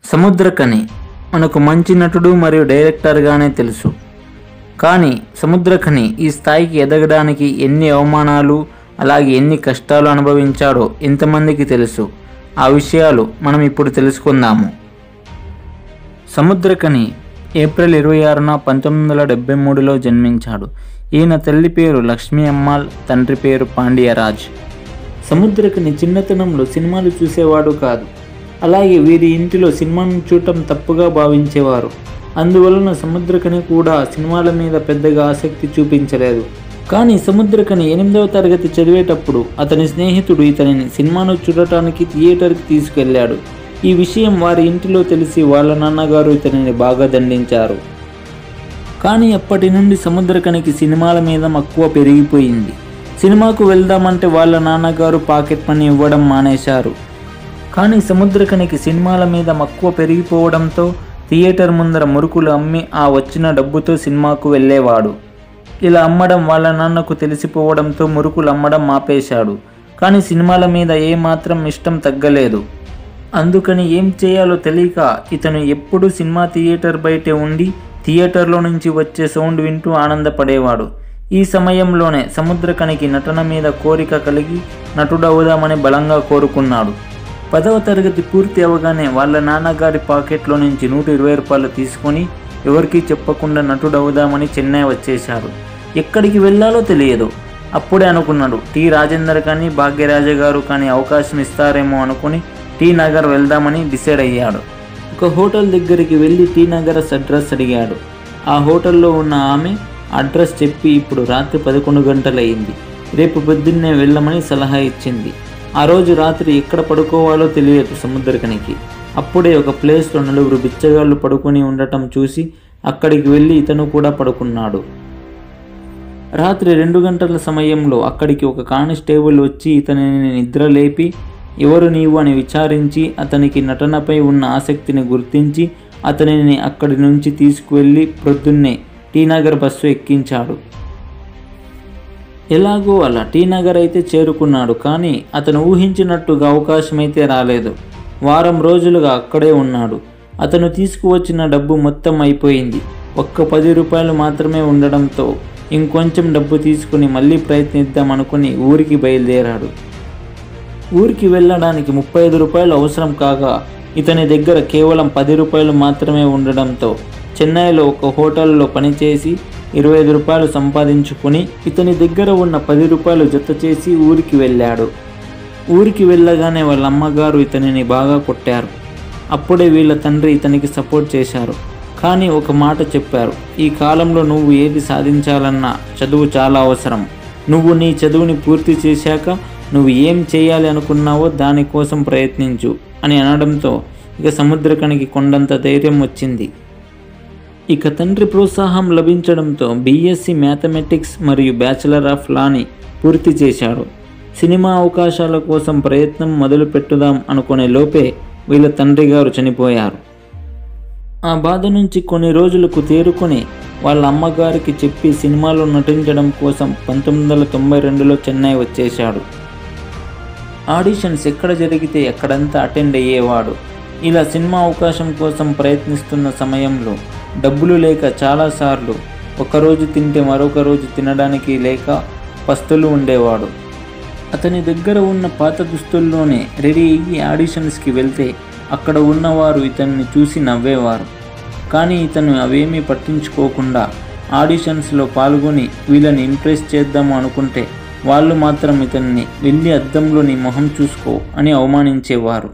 సముద్రకని మనకు మంచి నటుడు మరియు డైరెక్టర్గానే తెలుసు కానీ సముద్రకని ఈ స్థాయికి ఎదగడానికి ఎన్ని అవమానాలు అలాగే ఎన్ని కష్టాలు అనుభవించాడో ఎంతమందికి తెలుసు ఆ విషయాలు మనం ఇప్పుడు తెలుసుకుందాము సముద్రకని ఏప్రిల్ ఇరవై ఆరున పంతొమ్మిది వందల డెబ్బై మూడులో జన్మించాడు ఈయన తల్లి పేరు లక్ష్మీ అమ్మాల్ తండ్రి పేరు పాండ్యరాజ్ సముద్రకని చిన్నతనంలో సినిమాలు చూసేవాడు కాదు అలాగే వీరి ఇంటిలో సినిమాను చూడటం తప్పుగా భావించేవారు అందువలన సముద్రకని కూడా సినిమాల మీద పెద్దగా ఆసక్తి చూపించలేదు కానీ సముద్రకని ఎనిమిదవ తరగతి చదివేటప్పుడు అతని స్నేహితుడు ఇతనిని సినిమాను చూడటానికి థియేటర్కి తీసుకెళ్లాడు ఈ విషయం వారి ఇంటిలో తెలిసి వాళ్ళ నాన్నగారు ఇతనిని బాగా దండించారు కానీ అప్పటి నుండి సముద్రకనికి సినిమాల మీద మక్కువ పెరిగిపోయింది సినిమాకు వెళ్దామంటే వాళ్ళ నాన్నగారు పాకెట్ మనీ ఇవ్వడం మానేశారు కానీ సముద్రకనికి సినిమాల మీద మక్కువ పెరిగిపోవడంతో థియేటర్ ముందర మురుకులు అమ్మి ఆ వచ్చిన డబ్బుతో సినిమాకు వెళ్ళేవాడు ఇలా అమ్మడం వాళ్ళ నాన్నకు తెలిసిపోవడంతో మురుకులు అమ్మడం ఆపేశాడు కానీ సినిమాల మీద ఏమాత్రం ఇష్టం తగ్గలేదు అందుకని ఏం చేయాలో తెలియక ఇతను ఎప్పుడూ సినిమా థియేటర్ బయటే ఉండి థియేటర్లో నుంచి వచ్చే సౌండ్ వింటూ ఆనందపడేవాడు ఈ సమయంలోనే సముద్రకనికి నటన మీద కోరిక కలిగి నటుడవుదామని బలంగా కోరుకున్నాడు పదవ తరగతి పూర్తి అవగానే వాళ్ళ నాన్నగారి పాకెట్లో నుంచి నూట ఇరవై రూపాయలు తీసుకొని ఎవరికీ చెప్పకుండా నటుడవుదామని చెన్నై వచ్చేశాడు ఎక్కడికి వెళ్ళాలో తెలియదు అప్పుడే అనుకున్నాడు టి రాజేందర్ కానీ భాగ్యరాజ గారు కానీ అవకాశం ఇస్తారేమో అనుకుని టీ నగర్ వెళ్దామని డిసైడ్ అయ్యాడు ఒక హోటల్ దగ్గరికి వెళ్ళి టీ నగరస్ అడ్రస్ అడిగాడు ఆ హోటల్లో ఉన్న ఆమె అడ్రస్ చెప్పి ఇప్పుడు రాత్రి పదకొండు గంటలయ్యింది రేపు పొద్దున్నే వెళ్ళమని సలహా ఇచ్చింది ఆ రోజు రాత్రి ఎక్కడ పడుకోవాలో తెలియదు సముద్రకనికి అప్పుడే ఒక ప్లేస్లో నలుగురు బిచ్చగాళ్ళు పడుకొని ఉండటం చూసి అక్కడికి వెళ్ళి ఇతను కూడా పడుకున్నాడు రాత్రి రెండు గంటల సమయంలో అక్కడికి ఒక కానిస్టేబుల్ వచ్చి ఇతనిని నిద్ర లేపి ఎవరు నీవు అని విచారించి అతనికి నటనపై ఉన్న ఆసక్తిని గుర్తించి అతనిని అక్కడి నుంచి తీసుకువెళ్ళి ప్రొద్దున్నే టీనగర్ బస్సు ఎక్కించాడు ఎలాగో అలా టీనగర్ అయితే చేరుకున్నాడు కానీ అతను ఊహించినట్టుగా అవకాశం అయితే రాలేదు వారం రోజులుగా అక్కడే ఉన్నాడు అతను తీసుకువచ్చిన డబ్బు మొత్తం అయిపోయింది ఒక్క పది రూపాయలు మాత్రమే ఉండడంతో ఇంకొంచెం డబ్బు తీసుకుని మళ్ళీ ప్రయత్నిద్దాం అనుకుని ఊరికి బయలుదేరాడు ఊరికి వెళ్ళడానికి ముప్పై ఐదు రూపాయలు అవసరం కాగా ఇతని దగ్గర కేవలం పది రూపాయలు మాత్రమే ఉండడంతో చెన్నైలో ఒక హోటల్లో పనిచేసి ఇరవై ఐదు రూపాయలు సంపాదించుకుని ఇతని దగ్గర ఉన్న పది రూపాయలు జత చేసి ఊరికి వెళ్ళాడు ఊరికి వెళ్ళగానే వాళ్ళ అమ్మగారు ఇతనిని బాగా కొట్టారు అప్పుడే వీళ్ళ తండ్రి ఇతనికి సపోర్ట్ చేశారు కానీ ఒక మాట చెప్పారు ఈ కాలంలో నువ్వు ఏది సాధించాలన్నా చదువు చాలా అవసరం నువ్వు నీ చదువుని పూర్తి చేశాక నువ్వు ఏం చేయాలి అనుకున్నావో దానికోసం ప్రయత్నించు అని అనడంతో ఇక సముద్రకనికి కొండంత ధైర్యం వచ్చింది ఇక తండ్రి ప్రోత్సాహం లభించడంతో బీఎస్సీ మ్యాథమెటిక్స్ మరియు బ్యాచిలర్ ఆఫ్ లాని పూర్తి చేశాడు సినిమా అవకాశాల కోసం ప్రయత్నం మొదలు పెట్టుదాం అనుకునే లోపే వీళ్ళ తండ్రి గారు చనిపోయారు ఆ బాధ నుంచి కొన్ని రోజులకు తేరుకొని వాళ్ళ అమ్మగారికి చెప్పి సినిమాలో నటించడం కోసం పంతొమ్మిది వందల తొంభై రెండులో చెన్నై వచ్చేశాడు ఆడిషన్స్ ఎక్కడ జరిగితే అక్కడంతా అటెండ్ అయ్యేవాడు ఇలా సినిమా అవకాశం కోసం ప్రయత్నిస్తున్న సమయంలో డబ్బులు లేక చాలాసార్లు ఒకరోజు తింటే మరొక రోజు తినడానికి లేక పస్తులు ఉండేవాడు అతని దగ్గర ఉన్న పాత దుస్తుల్లోనే రెడీ అయ్యి ఆడిషన్స్కి వెళ్తే అక్కడ ఉన్నవారు ఇతన్ని చూసి నవ్వేవారు కానీ ఇతను అవేమీ పట్టించుకోకుండా ఆడిషన్స్లో పాల్గొని వీళ్ళని ఇంప్రెస్ చేద్దాము అనుకుంటే వాళ్ళు మాత్రం ఇతన్ని వెళ్ళి అద్దంలో నీ మొహం చూసుకో అని అవమానించేవారు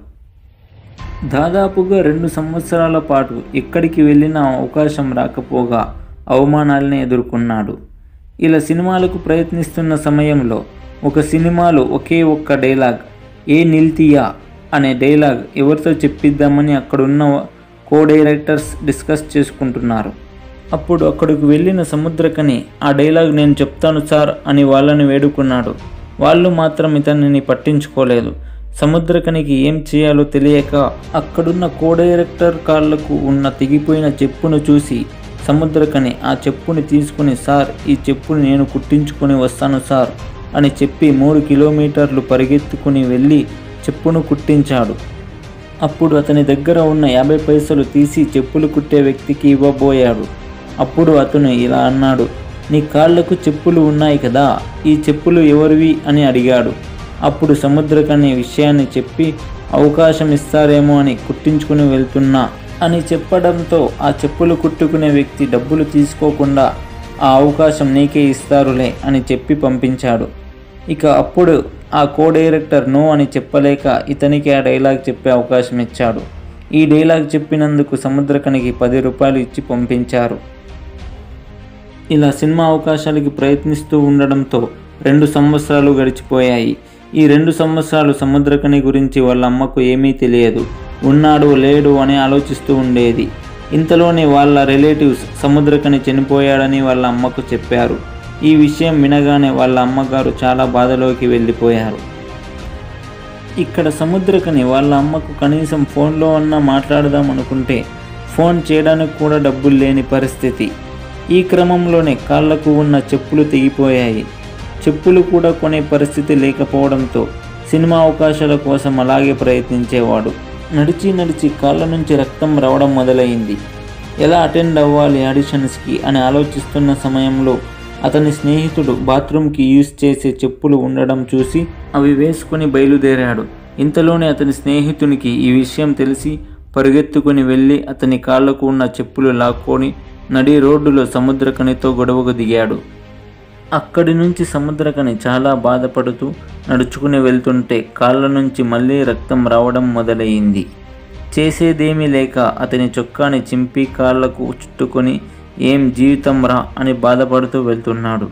దాదాపుగా రెండు సంవత్సరాల పాటు ఎక్కడికి వెళ్ళినా అవకాశం రాకపోగా అవమానాలనే ఎదుర్కొన్నాడు ఇలా సినిమాలకు ప్రయత్నిస్తున్న సమయంలో ఒక సినిమాలో ఒకే ఒక్క డైలాగ్ ఏ నిల్తియా అనే డైలాగ్ ఎవరితో చెప్పిద్దామని అక్కడున్న కో డైరెక్టర్స్ డిస్కస్ చేసుకుంటున్నారు అప్పుడు అక్కడికి వెళ్ళిన సముద్రకని ఆ డైలాగ్ నేను చెప్తాను సార్ అని వాళ్ళని వేడుకున్నాడు వాళ్ళు మాత్రం ఇతనిని పట్టించుకోలేదు సముద్రకనికి ఏం చేయాలో తెలియక అక్కడున్న కో డైరెక్టర్ కాళ్లకు ఉన్న తెగిపోయిన చెప్పును చూసి సముద్రకని ఆ చెప్పుని తీసుకుని సార్ ఈ చెప్పుని నేను కుట్టించుకొని వస్తాను సార్ అని చెప్పి మూడు కిలోమీటర్లు పరిగెత్తుకుని వెళ్ళి చెప్పును కుట్టించాడు అప్పుడు అతని దగ్గర ఉన్న యాభై పైసలు తీసి చెప్పులు కుట్టే వ్యక్తికి ఇవ్వబోయాడు అప్పుడు అతను ఇలా అన్నాడు నీ కాళ్లకు చెప్పులు ఉన్నాయి కదా ఈ చెప్పులు ఎవరివి అని అడిగాడు అప్పుడు సముద్రకని విషయాన్ని చెప్పి అవకాశం ఇస్తారేమో అని కుట్టించుకుని వెళ్తున్నా అని చెప్పడంతో ఆ చెప్పులు కుట్టుకునే వ్యక్తి డబ్బులు తీసుకోకుండా ఆ అవకాశం నీకే ఇస్తారులే అని చెప్పి పంపించాడు ఇక అప్పుడు ఆ కో డైరెక్టర్ నో అని చెప్పలేక ఇతనికి ఆ డైలాగ్ చెప్పే అవకాశం ఇచ్చాడు ఈ డైలాగ్ చెప్పినందుకు సముద్రకనికి పది రూపాయలు ఇచ్చి పంపించారు ఇలా సినిమా అవకాశాలకి ప్రయత్నిస్తూ ఉండడంతో రెండు సంవత్సరాలు గడిచిపోయాయి ఈ రెండు సంవత్సరాలు సముద్రకని గురించి వాళ్ళ అమ్మకు ఏమీ తెలియదు ఉన్నాడు లేడు అని ఆలోచిస్తూ ఉండేది ఇంతలోనే వాళ్ళ రిలేటివ్స్ సముద్రకని చనిపోయాడని వాళ్ళ అమ్మకు చెప్పారు ఈ విషయం వినగానే వాళ్ళ అమ్మగారు చాలా బాధలోకి వెళ్ళిపోయారు ఇక్కడ సముద్రకని వాళ్ళ అమ్మకు కనీసం ఫోన్లో అన్నా మాట్లాడదాం అనుకుంటే ఫోన్ చేయడానికి కూడా డబ్బులు లేని పరిస్థితి ఈ క్రమంలోనే కాళ్లకు ఉన్న చెప్పులు తెగిపోయాయి చెప్పులు కూడా కొనే పరిస్థితి లేకపోవడంతో సినిమా అవకాశాల కోసం అలాగే ప్రయత్నించేవాడు నడిచి నడిచి కాళ్ళ నుంచి రక్తం రావడం మొదలైంది ఎలా అటెండ్ అవ్వాలి ఆడిషన్స్కి అని ఆలోచిస్తున్న సమయంలో అతని స్నేహితుడు బాత్రూమ్కి యూజ్ చేసే చెప్పులు ఉండడం చూసి అవి వేసుకుని బయలుదేరాడు ఇంతలోనే అతని స్నేహితునికి ఈ విషయం తెలిసి పరుగెత్తుకుని వెళ్ళి అతని కాళ్లకు ఉన్న చెప్పులు లాక్కొని నడి రోడ్డులో సముద్రకనితో గొడవకు దిగాడు అక్కడి నుంచి సముద్రకని చాలా బాధపడుతూ నడుచుకుని వెళ్తుంటే కాళ్ళ నుంచి మళ్ళీ రక్తం రావడం మొదలయ్యింది చేసేదేమీ లేక అతని చొక్కాని చింపి కాళ్లకు చుట్టుకొని ఏం జీవితం రా అని బాధపడుతూ వెళ్తున్నాడు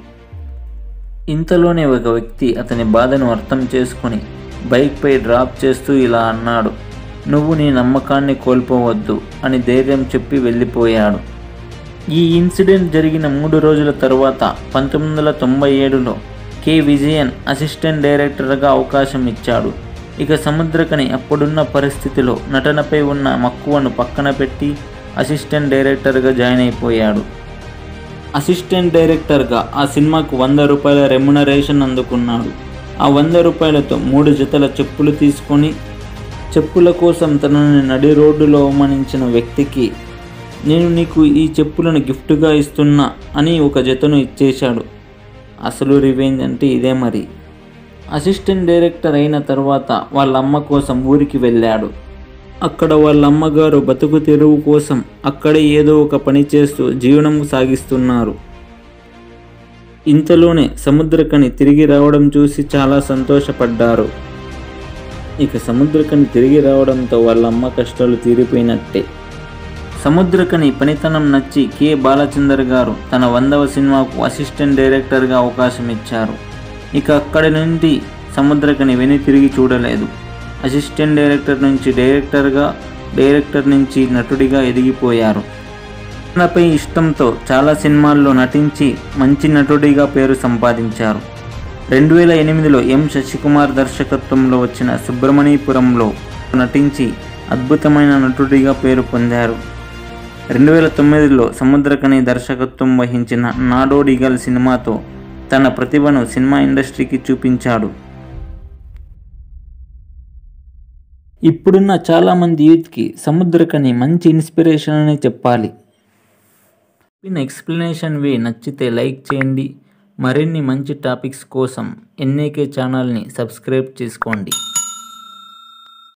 ఇంతలోనే ఒక వ్యక్తి అతని బాధను అర్థం చేసుకుని బైక్పై డ్రాప్ చేస్తూ ఇలా అన్నాడు నువ్వు నీ నమ్మకాన్ని కోల్పోవద్దు అని ధైర్యం చెప్పి వెళ్ళిపోయాడు ఈ ఇన్సిడెంట్ జరిగిన మూడు రోజుల తరువాత పంతొమ్మిది వందల తొంభై ఏడులో కె విజయన్ అసిస్టెంట్ డైరెక్టర్గా అవకాశం ఇచ్చాడు ఇక సముద్రకని అప్పుడున్న పరిస్థితిలో నటనపై ఉన్న మక్కువను పక్కన పెట్టి అసిస్టెంట్ డైరెక్టర్గా జాయిన్ అయిపోయాడు అసిస్టెంట్ డైరెక్టర్గా ఆ సినిమాకు వంద రూపాయల రెమ్యునరేషన్ అందుకున్నాడు ఆ వంద రూపాయలతో మూడు జతల చెప్పులు తీసుకొని చెప్పుల కోసం తనని నడి రోడ్డులో అవమానించిన వ్యక్తికి నేను నీకు ఈ చెప్పులను గిఫ్ట్గా ఇస్తున్నా అని ఒక జతను ఇచ్చేశాడు అసలు రివెంజ్ అంటే ఇదే మరి అసిస్టెంట్ డైరెక్టర్ అయిన తర్వాత వాళ్ళ అమ్మ కోసం ఊరికి వెళ్ళాడు అక్కడ వాళ్ళ అమ్మగారు బతుకు తెరువు కోసం అక్కడే ఏదో ఒక పని చేస్తూ జీవనం సాగిస్తున్నారు ఇంతలోనే సముద్రకని తిరిగి రావడం చూసి చాలా సంతోషపడ్డారు ఇక సముద్రకని తిరిగి రావడంతో వాళ్ళ అమ్మ కష్టాలు తీరిపోయినట్టే సముద్రకని పనితనం నచ్చి కె బాలచందర్ గారు తన వందవ సినిమాకు అసిస్టెంట్ డైరెక్టర్గా అవకాశం ఇచ్చారు ఇక అక్కడి నుండి సముద్రకని వెని తిరిగి చూడలేదు అసిస్టెంట్ డైరెక్టర్ నుంచి డైరెక్టర్గా డైరెక్టర్ నుంచి నటుడిగా ఎదిగిపోయారు తనపై ఇష్టంతో చాలా సినిమాల్లో నటించి మంచి నటుడిగా పేరు సంపాదించారు రెండు వేల ఎనిమిదిలో ఎం శశికుమార్ దర్శకత్వంలో వచ్చిన సుబ్రమణీపురంలో నటించి అద్భుతమైన నటుడిగా పేరు పొందారు రెండు వేల తొమ్మిదిలో సముద్రకని దర్శకత్వం వహించిన నాడోడిగల్ సినిమాతో తన ప్రతిభను సినిమా ఇండస్ట్రీకి చూపించాడు ఇప్పుడున్న చాలామంది యూత్కి సముద్రకని మంచి ఇన్స్పిరేషన్ అని చెప్పాలి చెప్పిన ఎక్స్ప్లెనేషన్ వే నచ్చితే లైక్ చేయండి మరిన్ని మంచి టాపిక్స్ కోసం ఎన్ఏకే ఛానల్ని సబ్స్క్రైబ్ చేసుకోండి